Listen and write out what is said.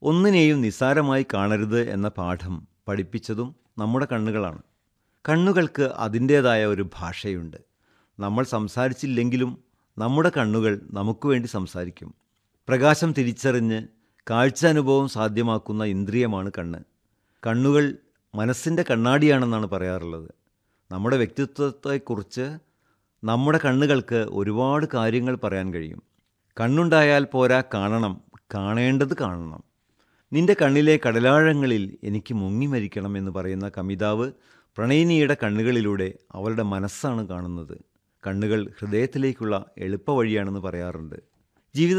ഒന്നിനെയും നിസ്സാരമായി കാണരുത് എന്ന പാഠം പഠിപ്പിച്ചതും നമ്മുടെ കണ്ണുകളാണ് കണ്ണുകൾക്ക് അതിൻ്റേതായ ഒരു ഭാഷയുണ്ട് നമ്മൾ സംസാരിച്ചില്ലെങ്കിലും നമ്മുടെ കണ്ണുകൾ നമുക്ക് വേണ്ടി സംസാരിക്കും പ്രകാശം തിരിച്ചറിഞ്ഞ് കാഴ്ച അനുഭവം സാധ്യമാക്കുന്ന ഇന്ദ്രിയമാണ് കണ്ണ് കണ്ണുകൾ മനസ്സിൻ്റെ കണ്ണാടിയാണെന്നാണ് പറയാറുള്ളത് നമ്മുടെ വ്യക്തിത്വത്തെക്കുറിച്ച് നമ്മുടെ കണ്ണുകൾക്ക് ഒരുപാട് കാര്യങ്ങൾ പറയാൻ കഴിയും കണ്ണുണ്ടായാൽ പോരാ കാണണം കാണേണ്ടത് കാണണം നിന്റെ കണ്ണിലെ കടലാഴങ്ങളിൽ എനിക്ക് മുങ്ങി മരിക്കണം എന്ന് പറയുന്ന കമിതാവ് പ്രണയിനിയുടെ കണ്ണുകളിലൂടെ അവളുടെ മനസ്സാണ് കാണുന്നത് കണ്ണുകൾ ഹൃദയത്തിലേക്കുള്ള എളുപ്പവഴിയാണെന്ന് പറയാറുണ്ട് ജീവിത